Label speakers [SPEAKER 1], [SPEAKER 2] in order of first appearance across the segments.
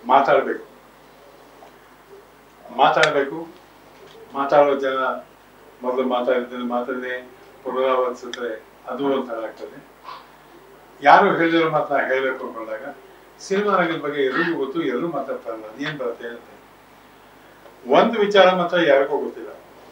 [SPEAKER 1] ಮಾತಾಡಬೇಕು ಮಾತಾಡಬೇಕು ಮಾತಾಡೋ ಜನ ಮೊದಲು ಮಾತಾಡಿದ್ದನ್ನು ಮಾತನ್ನೇ ಪುನರಾವರ್ತಿಸಿದ್ರೆ ಅದು ಒಂಥರ ಆಗ್ತದೆ ಯಾರು ಹೇಳಿರೋ ಮಾತನ್ನ ಹೇಳಬೇಕು ಅಂದಾಗ ಸಿನಿಮಾ ರಂಗದ ಬಗ್ಗೆ ಎಲ್ಲರಿಗೂ ಗೊತ್ತು ಎಲ್ಲರೂ ಮಾತಾಡ್ತಾರಲ್ಲ ಅದೇನ್ ಬರುತ್ತೆ ಅಂತ ಒಂದು ವಿಚಾರ ಮಾತ್ರ ಯಾರಿಗೂ ಗೊತ್ತಿಲ್ಲ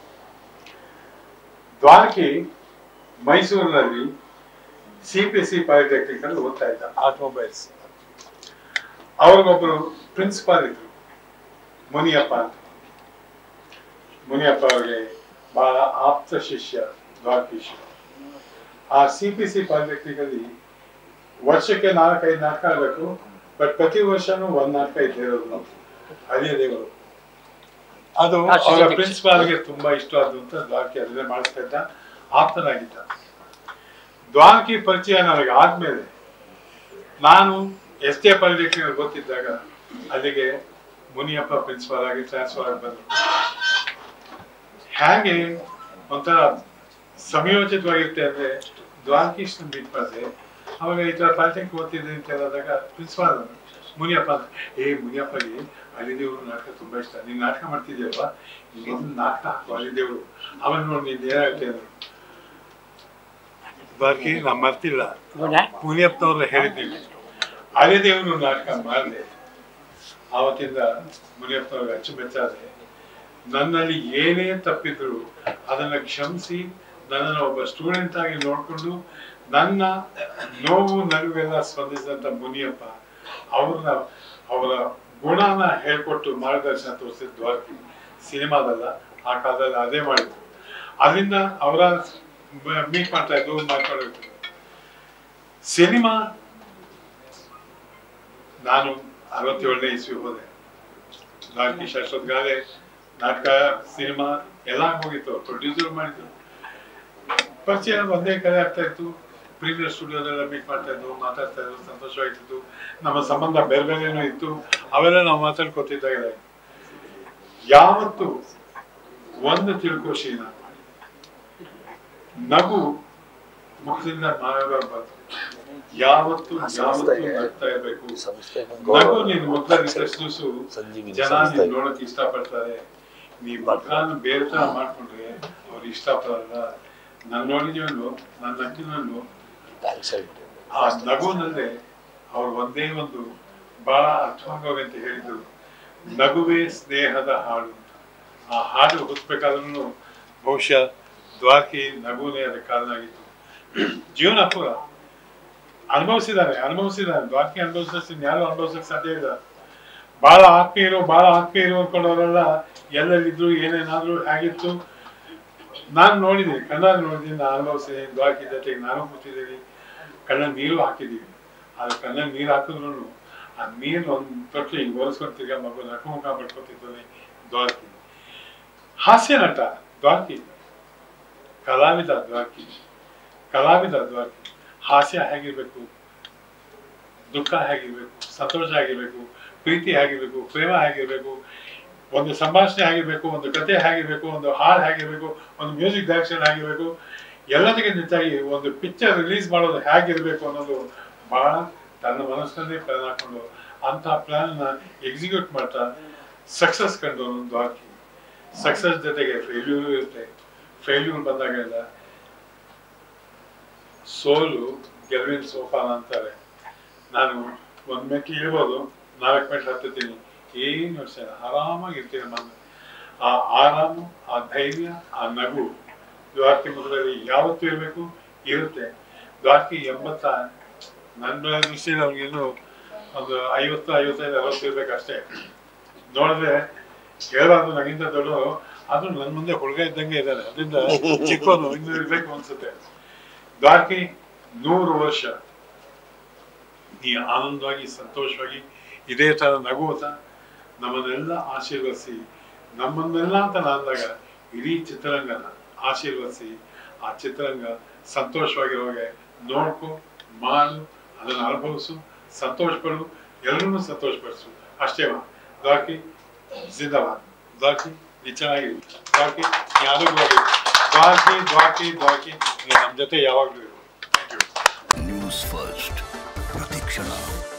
[SPEAKER 1] ದ್ವಾರಕಿ ಮೈಸೂರಿನಲ್ಲಿ ಸಿ ಪಿ ಸಿ ಪಾಲಿಟೆಕ್ನಿಕ್ ಅಲ್ಲಿ ಓದ್ತಾ ಇದ್ದ ಆಟೋಮೊಬೈಲ್ಸ್ ಅವ್ರಿಗೊಬ್ರು ಪ್ರಿನ್ಸಿಪಾಲ್ ಇದ್ರು ಮುನಿಯಪ್ಪ ಅಂತ ಮುನಿಯಪ್ಪ ಅವರಿಗೆ ಬಹಳ ಆಪ್ತ ಶಿಷ್ಯ ದ್ವಾರಕೀಶ್ ಆ ಸಿ ಪಿ ಸಿ ಪಾಲಿಟೆಕ್ನಿಕ್ ಅಲ್ಲಿ ವರ್ಷಕ್ಕೆ ನಾಲ್ಕೈದು ನಾಟಕ ಆಗಬೇಕು ಬಟ್ ಪ್ರತಿ ವರ್ಷನೂ ಒಂದ್ ನಾಟಕ ಇದ್ದಿರೋದು ನಾವು ಹರಿಯ ದೇವರು ಅದು
[SPEAKER 2] ಆ ಶಿಷ್ಯ
[SPEAKER 1] ಅವರ
[SPEAKER 2] ಶಿಕ್ಷೆ.
[SPEAKER 1] ಪ್ರಿನ್ಸಿಪಾಲ್ಗೆ ತುಂಬಾ ಇಷ್ಟ ಆದ್ದು ಅಂತ ದ್ವಾರಕಿ ಅದನ್ನೇ ಮಾಡಿಸ್ತಾ ಇದ್ದ ಆಪ್ತನಾಗಿದ್ದ ದ್ವಾರಕಿ ಪರಿಚಯ ನನಗೆ ಆದ್ಮೇಲೆ ನಾನು ಎಸ್ ಟಿ ಪಾಲಿಟೆಕ್ನಿಕ್ ಗೊತ್ತಿದ್ದಾಗ ಅಲ್ಲಿಗೆ ಮುನಿಯಪ್ಪ ಪ್ರಿನ್ಸಿಪಾಲ್ ಆಗಿ ಟ್ರಾನ್ಸ್ಫರ್ ಆಗಿ ಬಂದ್ರು ಹೇಗೆ ಒಂಥರ ಸಂಯೋಜಿತವಾಗಿರುತ್ತೆ ಅಂದ್ರೆ ದ್ವಾರಕೀಶ್ ಮೀಟ್ ಮಾಡಿದೆ ಅವಾಗ ಈ ತರ ಪಾಲಿಟೆಕ್ನಿಕ್ ಓದ್ತಿದ್ದೆ ಅಂತ ಹೇಳಿದಾಗ ಪ್ರಿನ್ಸಿಪಾಲ್ ಮುನಿಯಪ್ಪ ಅಂತ ಏ ಮುನಿಯಪ್ಪಗೆ ಅಲ್ಲಿದೇವ್ರು ನಾಟಕ ತುಂಬಾ ಇಷ್ಟ ನೀನ್ ನಾಟಕ ಮಾಡ್ತಿದ್ಯಲ್ವಾ ಮೊದಲು ನಾಟಕ ಹಾಕು ಅಲ್ಲಿದೇವ್ರು ಅವನ್ ನೋಡಿ ನೀನ್ ಏನಾಗುತ್ತೆ ಅಂದ್ರು ಬಾಕಿ ನಾ ಮರ್ತಿಲ್ಲ
[SPEAKER 2] ಹೌದಾ
[SPEAKER 1] ಮುನಿಯಪ್ಪನವ್ರು ಹೇಳಿದ್ದೀವಿ ಅಲ್ಲಿದೇವ್ರು ನಾಟಕ ಮಾಡಿದೆ ಆವತ್ತಿಂದ ಮುನಿಯಪ್ಪನವ್ರಿಗೆ ಅಚ್ಚುಮೆಚ್ಚಾದೆ ನನ್ನಲ್ಲಿ ಏನೇ ತಪ್ಪಿದ್ರು ಅದನ್ನ ಕ್ಷಮಿಸಿ ನನ್ನನ್ನು ಒಬ್ಬ ಸ್ಟೂಡೆಂಟ್ ಆಗಿ ನೋಡ್ಕೊಂಡು ನನ್ನ ನೋವು ನಗುವೆಲ್ಲ ಸ್ಪಂದಿಸಿದಂತ ಮುನಿಯಪ್ಪ ಅವ್ರನ್ನ ಅವರ ಗುಣನ ಹೇಳ್ಕೊಟ್ಟು ಮಾರ್ಗದರ್ಶನ ತೋರಿಸಿದ ದ್ವಾರಕಿ ಸಿನಿಮಾದಲ್ಲ ಆ ಕಾಲದಲ್ಲಿ ಅದೇ ಮಾಡಿದ್ರು ಅದರಿಂದ ಅವರ ಮೀಟ್ ಮಾಡ್ತಾ ಇದ್ದು ಮಾತಾಡೋದು ಸಿನಿಮಾ ನಾನು ಅರವತ್ತೇಳನೇ ಇಸ್ವಿ ಹೋದೆ ದ್ವಾರಕೀಶ್ ಅಷ್ಟೊತ್ತಿಗಾಲೆ ನಾಟಕ ಸಿನಿಮಾ ಎಲ್ಲ ಹೋಗಿತ್ತು ಪ್ರೊಡ್ಯೂಸರ್ ಮಾಡಿದ್ರು ಪರಿಚಯ ಒಂದೇ ಕಡೆ ಆಗ್ತಾ ಇತ್ತು ಪ್ರೀಮಿಯರ್ ಸ್ಟುಡಿಯೋದೆಲ್ಲ ಮೀಟ್ ಮಾಡ್ತಾ ಇದ್ವು ಮಾತಾಡ್ತಾ ಇದ್ವು ಸಂತೋಷವಾಗಿತ್ತು ನಮ್ಮ ಸಂಬಂಧ ಬೇರೆ ಬೇರೆನೂ ಇತ್ತು ಅವೆಲ್ಲ ನಾವು ಮಾತಾಡ್ಕೊತಿದ್ದಾಗ ಯಾವತ್ತು ಒಂದು ತಿಳ್ಕೋಶೀನ ನಗು ಮುಖದಿಂದ ಮಾಯವಾಗಬಾರ್ದು ಯಾವತ್ತು ಯಾವತ್ತು ನಗ್ತಾ ಇರ್ಬೇಕು
[SPEAKER 3] ಸಂಸ್ಥೆ
[SPEAKER 1] ನಗು ನೀನು ಮುಖದಲ್ಲಿ ತಕ್ಷಣಿಸು
[SPEAKER 3] ಸಂಜೀವಿನಿ
[SPEAKER 1] ಜನ
[SPEAKER 3] ಸಂಸ್ಥೆ.
[SPEAKER 1] ನೀನ್ ನೋಡಕ್ ಇಷ್ಟಪಡ್ತಾರೆ ನೀ ಮಕ್ಕಳನ್ನ ಬೇರೆ ತರ ಮಾಡ್ಕೊಂಡ್ರೆ ಅವ್ರು ಇಷ್ಟಪಡಲ್ಲ ನಾನು ನೋಡಿದೀವಲ್ವ ನನ್ನ ನಕ್ಕಿನಲ್ಲೂ
[SPEAKER 3] ಥ್ಯಾಂಕ್ಸ್ ಹೇಳ್ಬಿಟ್ಟು
[SPEAKER 1] ಆ ನಗುವಿನಲ್ಲೇ ಅವ್ರು ಒಂದೇ ಒಂದು ಬಹಳ ಅರ್ಥವಾಗೋವೆ ಅಂತ ಹೇಳಿದ್ರು ನಗುವೇ ಸ್ನೇಹದ ಹಾಡು ಆ ಹಾಡು ಹುಟ್ಟಬೇಕಾದ್ರೂ ಬಹುಶಃ ದ್ವಾರಕಿ ನಗುನೇ ಅದಕ್ಕೆ ಕಾರಣ ಆಗಿತ್ತು ಜೀವನ ಪೂರ ಅನುಭವಿಸಿದ್ದಾರೆ ಅನುಭವಿಸಿದ್ದಾರೆ ದ್ವಾರಕಿ ಅನುಭವಿಸಿದ ಯಾರು ಅನುಭವಿಸಕ್ ಸಾಧ್ಯ ಇಲ್ಲ ಬಹಳ ಆತ್ಮೀಯರು ಬಹಳ ಆತ್ಮೀಯರು ಅನ್ಕೊಂಡವರೆಲ್ಲ ಎಲ್ಲೆಲ್ಲಿದ್ರು ಏನೇನಾದ್ರು ಹೇಗಿತ್ತು ನಾನು ನೋಡಿದ್ದೀನಿ ಕಣ್ಣಾಗ ನೋಡಿದ್ದೀನಿ ನಾನು ಅನುಭವಿಸಿದ್ದೀನಿ ದ್ವಾರಕಿ ಜೊತೆಗೆ ನಾನು ಕೂತಿದ್ದೀನಿ ಕಣ್ಣ ನೀರು ಹಾಕಿದ್ದೀವಿ ಆದ್ರೆ ಕಣ್ಣ ನೀರು ಹಾಕಿದ್ರು ಆ ನೀರು ಒಂದು ತೊಟ್ಲು ಹಿಂಗ್ ಒರೆಸ್ಕೊಂಡು ತಿರ್ಗಾ ಮಗು ನಕಮುಖ ಪಡ್ಕೊತಿದ್ದಾನೆ ದ್ವಾರಕಿ ಹಾಸ್ಯ ನಟ ದ್ವಾರಕಿ ಕಲಾವಿದ ದ್ವಾರಕಿ ಕಲಾವಿದ ದ್ವಾರಕಿ ಹಾಸ್ಯ ಹೇಗಿರ್ಬೇಕು ದುಃಖ ಹೇಗಿರ್ಬೇಕು ಸಂತೋಷ ಹೇಗಿರ್ಬೇಕು ಪ್ರೀತಿ ಹೇಗಿರ್ಬೇಕು ಪ್ರೇಮ ಹೇಗಿರ್ಬೇಕು ಒಂದು ಸಂಭಾಷಣೆ ಹೇಗಿರ್ಬೇಕು ಒಂದು ಕತೆ ಹೇಗಿರ್ಬೇಕು ಒಂದು ಹಾಡು ಹೇಗಿರ್ಬೇಕು ಒಂದು ಮ್ಯೂಸಿಕ್ ಡೈರೆಕ್ಷನ್ ಹೇಗಿರ್ಬೇಕು ಎಲ್ಲದಕ್ಕಿಂತ ಹೆಚ್ಚಾಗಿ ಒಂದು ಪಿಕ್ಚರ್ ರಿಲೀಸ್ ಮಾಡೋದು ಹೇಗಿರ್ಬೇಕು ಅನ್ನೋದು ಬಹಳ ತನ್ನ ಮನಸ್ಸಿನಲ್ಲೇ ಪ್ಲಾನ್ ಹಾಕೊಂಡು ಅಂತ ಪ್ಲಾನ್ ನ ಎಕ್ಸಿಕ್ಯೂಟ್ ಮಾಡ್ತಾ ಸಕ್ಸಸ್ ಕಂಡು ದ್ವಾರಕಿ ಸಕ್ಸಸ್ ಜೊತೆಗೆ ಫೇಲ್ಯೂರ್ ಇರುತ್ತೆ ಫೇಲ್ಯೂರ್ ಬಂದಾಗೆಲ್ಲ ಸೋಲು ಗೆಲುವಿನ ಸೋಪಾನ ಅಂತಾರೆ ನಾನು ಒಂದ್ ಮೆಟ್ಲು ಇಳ್ಬೋದು ನಾಲ್ಕು ಮೆಟ್ಲು ಹತ್ತುತ್ತೀನಿ ಏನು ಯೋಚನೆ ಇಲ್ಲ. ಆರಾಮಾಗಿರ್ತೀನಿ ಮನ ಆ ಆರಾಮು ಆ ಧೈರ್ಯ ಆ ನಗು ದ್ವಾರಕಿ ಮುಖದಲ್ಲಿ ಯಾವತ್ತೂ ಇರಬೇಕು ಇರುತ್ತೆ ದ್ವಾರಕಿ ಎಂಬತ್ತ ನನ್ನ ದೃಷ್ಟಿಯಲ್ಲಿ ಅವ್ನಿಗೇನು ಒಂದು ಐವತ್ತು ಐವತ್ತೈದು ಅರವತ್ತು ಇರ್ಬೇಕು ಅಷ್ಟೇ ನೋಡಿದ್ರೆ ಹೇಳೋದು ನನಗಿಂತ ದೊಡ್ಡವರು ಅದು ನನ್ನ ಮುಂದೆ ಹುಡುಗ ಇದ್ದಂಗೆ ಇದ್ದಾರೆ ಅದರಿಂದ ಚಿಕ್ಕವನು ಇನ್ನೂ ಇರ್ಬೇಕು ಅನ್ಸುತ್ತೆ ದ್ವಾರಕಿ ನೂರು ವರ್ಷ ನೀ ಆನಂದವಾಗಿ ಸಂತೋಷವಾಗಿ ಇದೇ ತರ ನಗುತ್ತಾ ನಮ್ಮನ್ನೆಲ್ಲ ಆಶೀರ್ವದಿಸಿ ನಮ್ಮನ್ನೆಲ್ಲ ಅಂತ ಅಂದಾಗ ಇಡೀ ಚಿತ್ರರಂಗನ ಆಶೀರ್ವದಿಸಿ ಆ ಚಿತ್ರರಂಗ ಸಂತೋಷವಾಗಿರುವಾಗೆ ನೋಡ್ಕೊ ಮಾಡು ಅದನ್ನು ಅನುಭವಿಸು ಸಂತೋಷ ಪಡು ಎಲ್ಲರನ್ನೂ ಸಂತೋಷಪಡಿಸು ಅಷ್ಟೇ ಮಾ ದ್ವಾರಕಿ ಜಿಂದಾಬಾದ್ ದ್ವಾರಕಿ ನೀ ಚೆನ್ನಾಗಿರು ದ್ವಾರಕಿ ನೀ ಆರೋಗ್ಯವಾಗಿ ದ್ವಾರಕಿ ದ್ವಾರಕಿ ದ್ವಾರಕಿ ನೀ ನಮ್ಮ ಜೊತೆ ಯಾವಾಗಲೂ ಇರು ಥ್ಯಾಂಕ್ ಯು
[SPEAKER 4] ನ್ಯೂಸ್ ಫಸ್ಟ್ ಪ್ರತಿಕ್ಷಣ